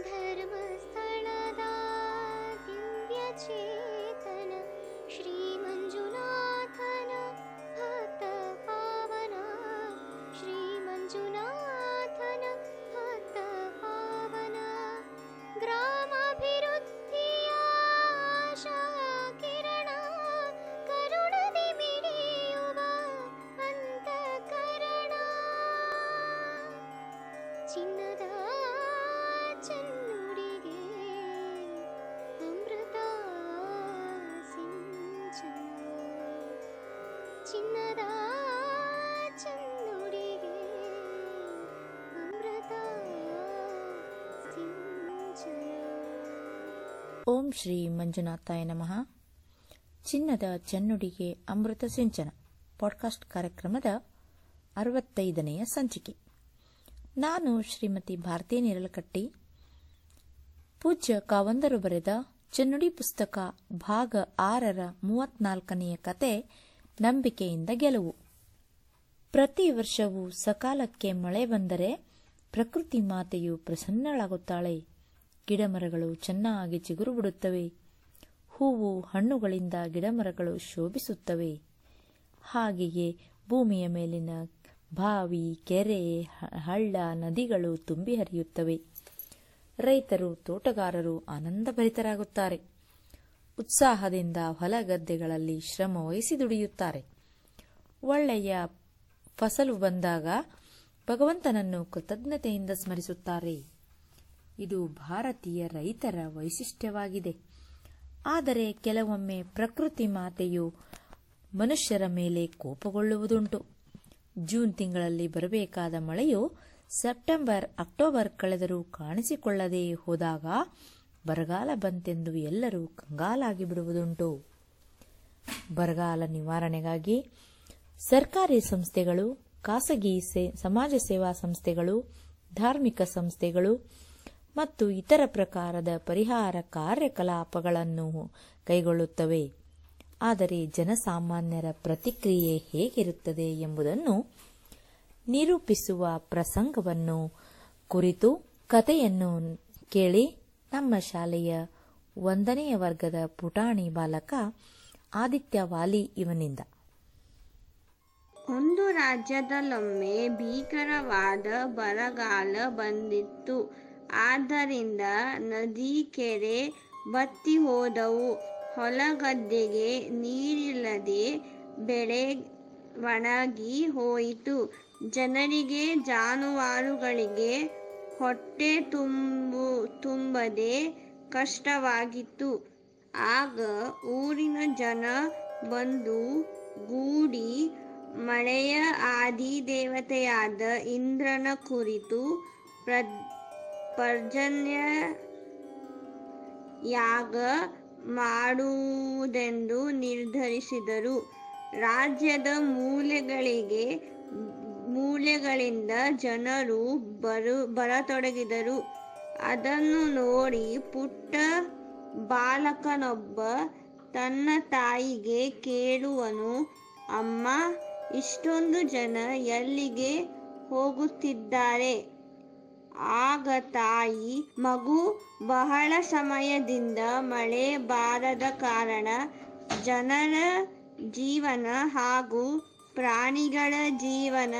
ಧರ್ಮಸ್ಥಳದ ದಿವ್ಯ ಚೇತನ ಶ್ರೀ ಮಂಜುನಾಥನ ಭಕ್ತ ಪಾವನ ಶ್ರೀ ಮಂಜುನಾಥನ ಭಕ್ತ ಪಾವನ ಗ್ರಾಮಾಭಿವೃದ್ಧಿಯ ಆಶಾ ಕಿರಣ ಕರುಣದಿ ಮಿಡಿಯುವ ಅಂತಃಕರಣ ಚಿನ್ನದ ಚೆನ್ನುಡಿಗೆ ಅಮೃತ ಸಿಂಚನ ಚಿನ್ನದ ಚೆನ್ನುಡಿಗೆ ಅಮೃತ ಸಿಂಚನ ಓಂ ಶ್ರೀ ಮಂಜುನಾಥಾಯ ನಮಃ ಚಿನ್ನದ ಚೆನ್ನುಡಿಗೆ ಅಮೃತ ಸಿಂಚನ ಪಾಡ್ಕಾಸ್ಟ್ ಕಾರ್ಯಕ್ರಮದ ಅರವತ್ತೈದನೆಯ ಸಂಚಿಕೆ ನಾನು ಶ್ರೀಮತಿ ಭಾರತಿ ನಿರಲಕಟ್ಟಿ ಪೂಜ್ಯ ಕಾವಂದರು ಬರೆದ ಚೆನ್ನುಡಿ ಪುಸ್ತಕ ಭಾಗ ಆರರ ಮೂವತ್ನಾಲ್ಕನೆಯ ಕತೆ ನಂಬಿಕೆಯಿಂದ ಗೆಲುವು ಪ್ರತಿ ವರ್ಷವೂ ಸಕಾಲಕ್ಕೆ ಮಳೆ ಬಂದರೆ ಪ್ರಕೃತಿ ಮಾತೆಯು ಪ್ರಸನ್ನಳಾಗುತ್ತಾಳೆ ಗಿಡಮರಗಳು ಚೆನ್ನಾಗಿ ಚಿಗುರು ಬಿಡುತ್ತವೆ ಹೂವು ಹಣ್ಣುಗಳಿಂದ ಗಿಡಮರಗಳು ಶೋಭಿಸುತ್ತವೆ ಹಾಗೆಯೇ ಭೂಮಿಯ ಮೇಲಿನ ಬಾವಿ ಕೆರೆ ಹ- ಹಳ್ಳ ನದಿಗಳು ತುಂಬಿ ಹರಿಯುತ್ತವೆ ರೈತರು ತೋಟಗಾರರು ಆನಂದಭರಿತರಾಗುತ್ತಾರೆ ಉತ್ಸಾಹದಿಂದ ಹೊಲ ಗದ್ದೆಗಳಲ್ಲಿ ಶ್ರಮ ವಹಿಸಿ ದುಡಿಯುತ್ತಾರೆ ಒಳ್ಳೆಯ ಫಸಲು ಬಂದಾಗ ಭಗವಂತನನ್ನು ಕೃತಜ್ಞತೆಯಿಂದ ಸ್ಮರಿಸುತ್ತಾರೆ ಇದು ಭಾರತೀಯ ರೈತರ ವೈಶಿಷ್ಟ್ಯವಾಗಿದೆ ಆದರೆ ಕೆಲವೊಮ್ಮೆ ಪ್ರಕೃತಿ ಮಾತೆಯು ಮನುಷ್ಯರ ಮೇಲೆ ಕೋಪಗೊಳ್ಳುವುದುಂಟು ಜೂನ್ ತಿಂಗಳಲ್ಲಿ ಬರಬೇಕಾದ ಮಳೆಯು ಸೆಪ್ಟೆಂಬರ್ ಅಕ್ಟೋಬರ್ ಕಳೆದರೂ ಕಾಣಿಸಿಕೊಳ್ಳದೇ ಹೋದಾಗ ಬರಗಾಲ ಬಂತೆಂದು ಎಲ್ಲರೂ ಕಂಗಾಲಾಗಿ ಬಿಡುವುದುಂಟು ಬರಗಾಲ ನಿವಾರಣೆಗಾಗಿ ಸರ್ಕಾರಿ ಸಂಸ್ಥೆಗಳು ಖಾಸಗಿ ಸೇ- ಸಮಾಜ ಸೇವಾ ಸಂಸ್ಥೆಗಳು ಧಾರ್ಮಿಕ ಸಂಸ್ಥೆಗಳು ಮತ್ತು ಇತರ ಪ್ರಕಾರದ ಪರಿಹಾರ ಕಾರ್ಯಕಲಾಪಗಳನ್ನು ಕೈಗೊಳ್ಳುತ್ತವೆ ಆದರೆ ಜನಸಾಮಾನ್ಯರ ಪ್ರತಿಕ್ರಿಯೆ ಹೇಗಿರುತ್ತದೆ ಎಂಬುದನ್ನು ನಿರೂಪಿಸುವ ಪ್ರಸಂಗವನ್ನು ಕುರಿತು ಕಥೆಯನ್ನು ಕೇಳಿ ನಮ್ಮ ಶಾಲೆಯ ಒಂದನೆಯ ವರ್ಗದ ಪುಟಾಣಿ ಬಾಲಕ ಆದಿತ್ಯ ವಾಲಿ ಇವನಿಂದ ಒಂದು ರಾಜ್ಯದಲ್ಲೊಮ್ಮೆ ಭೀಕರವಾದ ಬರಗಾಲ ಬಂದಿತ್ತು ಆದ್ದರಿಂದ ನದಿ ಕೆರೆ ಬತ್ತಿ ಹೋದವು ಹೊಲಗದ್ದೆಗೆ ನೀರಿಲ್ಲದೆ ಬೆಳೆ ಒಣಗಿ ಹೋಯಿತು ಜನರಿಗೆ ಜಾನುವಾರುಗಳಿಗೆ ಹೊಟ್ಟೆ ತುಂಬು ತುಂಬದೆ ಕಷ್ಟವಾಗಿತ್ತು ಆಗ ಊರಿನ ಜನ ಬಂದು ಗೂಡಿ ಮಳೆಯ ಆದಿ ದೇವತೆಯಾದ ಇಂದ್ರನ ಕುರಿತು ಪ್ರ ಪರ್ಜನ್ಯ ಯಾಗ ಮಾಡುವುದೆಂದು ನಿರ್ಧರಿಸಿದರು ರಾಜ್ಯದ ಮೂಲೆಗಳಿಗೆ ಮೂಲೆಗಳಿಂದ ಜನರು ಬರು ಬರತೊಡಗಿದರು ಅದನ್ನು ನೋಡಿ ಪುಟ್ಟ ಬಾಲಕನೊಬ್ಬ ತನ್ನ ತಾಯಿಗೆ ಕೇಳುವನು ಅಮ್ಮ ಇಷ್ಟೊಂದು ಜನ ಎಲ್ಲಿಗೆ ಹೋಗುತ್ತಿದ್ದಾರೆ ಆಗ ತಾಯಿ ಮಗು ಬಹಳ ಸಮಯದಿಂದ ಮಳೆ ಬಾರದ ಕಾರಣ ಜನರ ಜೀವನ ಹಾಗೂ ಪ್ರಾಣಿಗಳ ಜೀವನ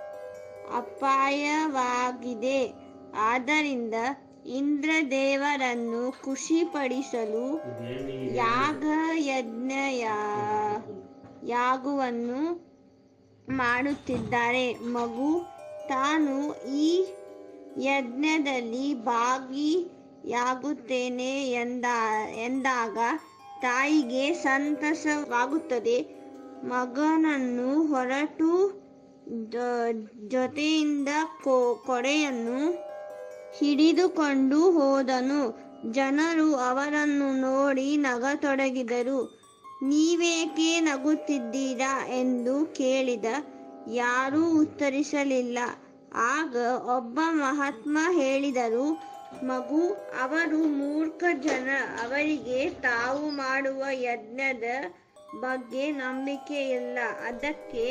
ಅಪಾಯವಾಗಿದೆ ಆದ್ದರಿಂದ ಇಂದ್ರದೇವರನ್ನು ಖುಷಿಪಡಿಸಲು ಯಾಗ ಯಜ್ಞ ಯಾ- ಯಾಗವನ್ನು ಮಾಡುತ್ತಿದ್ದಾರೆ ಮಗು ತಾನು ಈ ಯಜ್ಞದಲ್ಲಿ ಭಾಗಿಯಾಗುತ್ತೇನೆ ಎಂದ ಎಂದಾಗ ತಾಯಿಗೆ ಸಂತಸವಾಗುತ್ತದೆ ಮಗನನ್ನು ಹೊರಟು ಜೊ- ಜೊತೆಯಿಂದ ಕೊ- ಕೊಡೆಯನ್ನು ಹಿಡಿದುಕೊಂಡು ಹೋದನು ಜನರು ಅವರನ್ನು ನೋಡಿ ನಗತೊಡಗಿದರು ನೀವೇಕೆ ನಗುತ್ತಿದ್ದೀರಾ ಎಂದು ಕೇಳಿದ ಯಾರೂ ಉತ್ತರಿಸಲಿಲ್ಲ ಆಗ ಒಬ್ಬ ಮಹಾತ್ಮ ಹೇಳಿದರು ಮಗು ಅವರು ಮೂರ್ಖ ಜನ ಅವರಿಗೆ ತಾವು ಮಾಡುವ ಯಜ್ಞದ ಬಗ್ಗೆ ನಂಬಿಕೆ ಇಲ್ಲ ಅದಕ್ಕೆ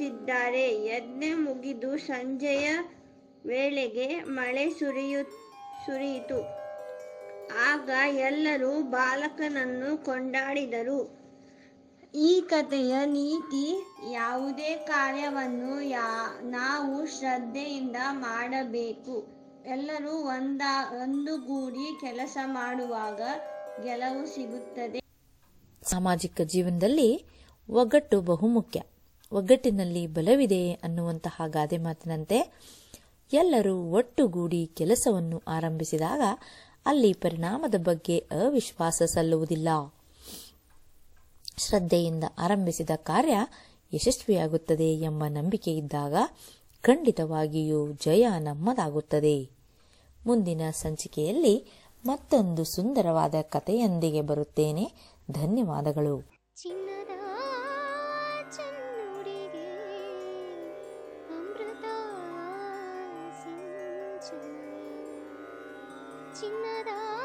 ನಗುತ್ತಿದ್ದಾರೆ ಯಜ್ಞ ಮುಗಿದು ಸಂಜೆಯ ವೇಳೆಗೆ ಮಳೆ ಸುರಿಯು ಸುರಿಯಿತು ಆಗ ಎಲ್ಲರೂ ಬಾಲಕನನ್ನು ಕೊಂಡಾಡಿದರು ಈ ಕಥೆಯ ನೀತಿ ಯಾವುದೇ ಕಾರ್ಯವನ್ನು ಯಾ ನಾವು ಶ್ರದ್ಧೆಯಿಂದ ಮಾಡಬೇಕು ಎಲ್ಲರೂ ಒಂದ ಒಂದುಗೂಡಿ ಕೆಲಸ ಮಾಡುವಾಗ ಗೆಲುವು ಸಿಗುತ್ತದೆ ಸಾಮಾಜಿಕ ಜೀವನದಲ್ಲಿ ಒಗ್ಗಟ್ಟು ಬಹುಮುಖ್ಯ ಒಗ್ಗಟ್ಟಿನಲ್ಲಿ ಬಲವಿದೆ ಅನ್ನುವಂತಹ ಗಾದೆ ಮಾತಿನಂತೆ ಎಲ್ಲರೂ ಒಟ್ಟುಗೂಡಿ ಕೆಲಸವನ್ನು ಆರಂಭಿಸಿದಾಗ ಅಲ್ಲಿ ಪರಿಣಾಮದ ಬಗ್ಗೆ ಅವಿಶ್ವಾಸ ಸಲ್ಲುವುದಿಲ್ಲ ಶ್ರದ್ಧೆಯಿಂದ ಆರಂಭಿಸಿದ ಕಾರ್ಯ ಯಶಸ್ವಿಯಾಗುತ್ತದೆ ಎಂಬ ನಂಬಿಕೆ ಇದ್ದಾಗ ಖಂಡಿತವಾಗಿಯೂ ಜಯ ನಮ್ಮದಾಗುತ್ತದೆ ಮುಂದಿನ ಸಂಚಿಕೆಯಲ್ಲಿ ಮತ್ತೊಂದು ಸುಂದರವಾದ ಕಥೆಯೊಂದಿಗೆ ಬರುತ್ತೇನೆ ಧನ್ಯವಾದಗಳು ಚಿನ್ನದ ಚೆನ್ನುಡಿಗೆ ಅಮೃತ ಸಿಂಚನ ಚಿನ್ನದ